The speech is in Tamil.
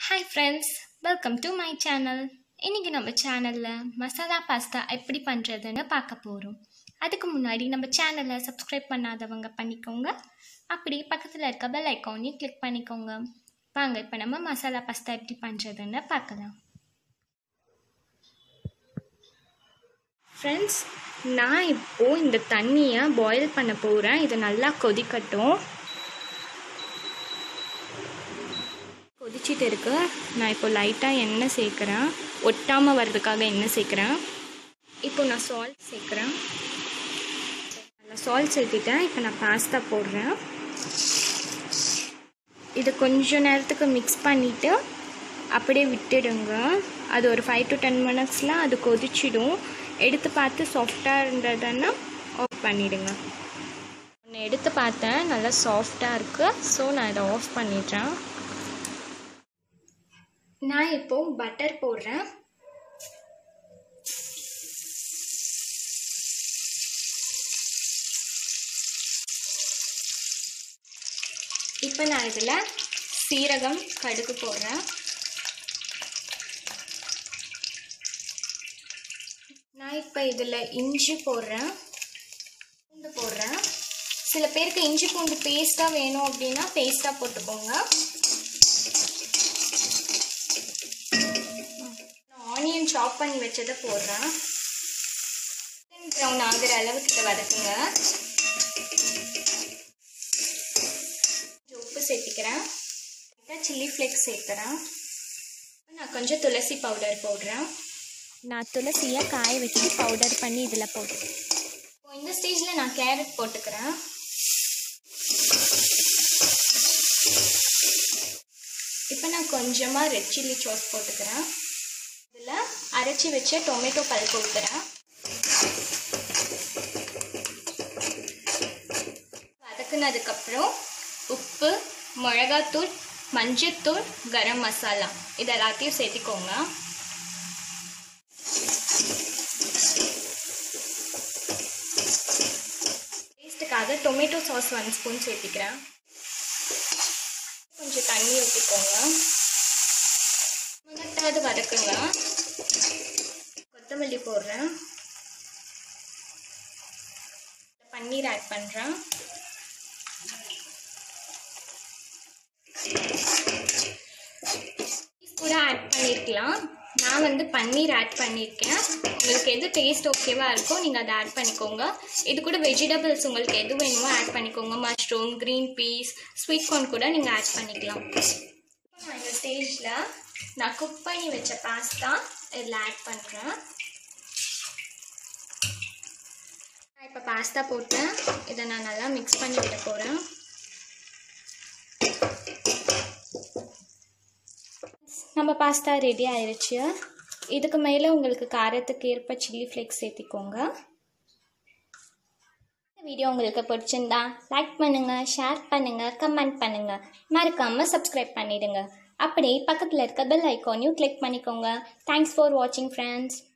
hi friends welcome to my channel இன்றைக்கி நம்ம சேனலில் மசாலா பாஸ்தா எப்படி பண்ணுறதுன்னு பார்க்க போகிறோம் அதுக்கு முன்னாடி நம்ம சேனலை சப்ஸ்கிரைப் பண்ணாதவங்க பண்ணிக்கோங்க அப்படி பக்கத்தில் இருக்க பெல் ஐக்கானையும் கிளிக் பண்ணிக்கோங்க வாங்க இப்போ நம்ம மசாலா பாஸ்தா எப்படி பண்ணுறதுன்னு பார்க்கலாம் ஃப்ரெண்ட்ஸ் நான் இப்போது இந்த தண்ணியை பாயில் பண்ண போகிறேன் இது நல்லா கொதிக்கட்டும் கொதிச்சிட்டு இருக்கு நான் இப்போ லைட்டாக எண்ணெய் சேர்க்குறேன் ஒட்டாமல் வர்றதுக்காக எண்ணெய் சேர்க்குறேன் இப்போ நான் சால்ட் சேர்க்குறேன் நல்லா சால்ட் சேர்த்துட்டேன் இப்போ நான் பாஸ்தா போடுறேன் இது கொஞ்ச நேரத்துக்கு மிக்ஸ் பண்ணிவிட்டு அப்படியே விட்டுடுங்க அது ஒரு ஃபைவ் டு டென் மினிட்ஸில் அது கொதிச்சிடும் எடுத்து பார்த்து சாஃப்டாக இருந்ததுன்னா ஆஃப் பண்ணிவிடுங்க ஒன்று எடுத்து பார்த்தேன் நல்லா சாஃப்டாக இருக்குது ஸோ நான் இதை ஆஃப் பண்ணிடுறேன் நான் இப்போ பட்டர் போடுறேன் இப்போ நான் இதில் சீரகம் கடுகு போடுறேன் நான் இப்போ இதில் இஞ்சி போடுறேன் பூண்டு போடுறேன் சில பேருக்கு இஞ்சி பூண்டு பேஸ்ட்டாக வேணும் அப்படின்னா பேஸ்ட்டாக போட்டுக்கோங்க ஆனியன் சாப் பண்ணி வச்சதை போடுறேன் ப்ரௌன் ஆகுற அளவுக்கு இதை வதக்குங்க உப்பு சேர்த்திக்கிறேன் சில்லி ஃப்ளேக்ஸ் சேர்க்குறேன் நான் கொஞ்சம் துளசி பவுடர் போடுறேன் நான் துளசியை காய வச்சு பவுடர் பண்ணி இதில் போட்டுக்கிறேன் இப்போ இந்த ஸ்டேஜில் நான் கேரட் போட்டுக்கிறேன் இப்போ நான் கொஞ்சமாக ரெட் சில்லி சாஸ் போட்டுக்கிறேன் இதில் அரைச்சி வச்ச டொமேட்டோ பல்ப் ஊற்றுறேன் வதக்குனதுக்கப்புறம் உப்பு மிளகாத்தூள் மஞ்சத்தூள் கரம் மசாலா இது எல்லாத்தையும் சேர்த்திக்கோங்க டேஸ்ட்டுக்காக டொமேட்டோ சாஸ் ஒன் ஸ்பூன் சேர்த்திக்கிறேன் கொஞ்சம் தண்ணி ஊற்றிக்கோங்க மிளகாவது வதக்குங்க கொத்தமல்லி போடுறேன் பன்னீர் ஆட் பண்ணுறேன் கூட ஆட் பண்ணியிருக்கலாம் நான் வந்து பன்னீர் ஆட் பண்ணியிருக்கேன் உங்களுக்கு எது டேஸ்ட் ஓகேவாக இருக்கோ நீங்கள் அதை ஆட் பண்ணிக்கோங்க இது கூட வெஜிடபிள்ஸ் உங்களுக்கு எது வேணுமோ ஆட் பண்ணிக்கோங்க mushroom green peas sweet corn கூட நீங்கள் ஆட் பண்ணிக்கலாம் நான் இந்த ஸ்டேஜில் நான் குக் பண்ணி வச்ச பாஸ்தா இதில் ஆட் பண்ணுறேன் நான் இப்போ பாஸ்தா போட்டேன் இதை நான் நல்லா மிக்ஸ் பண்ணி விட போகிறேன் நம்ம பாஸ்தா ரெடி ஆயிடுச்சு இதுக்கு மேலே உங்களுக்கு காரத்துக்கு ஏற்ப சில்லி ஃப்ளேக்ஸ் சேர்த்திக்கோங்க வீடியோ உங்களுக்கு பிடிச்சிருந்தா லைக் பண்ணுங்கள் ஷேர் பண்ணுங்கள் கமெண்ட் பண்ணுங்கள் மறக்காமல் சப்ஸ்கிரைப் பண்ணிடுங்க அப்படியே பக்கத்தில் இருக்க பெல் ஐக்கானையும் கிளிக் பண்ணிக்கோங்க தேங்க்ஸ் ஃபார் வாட்சிங் ஃப்ரெண்ட்ஸ்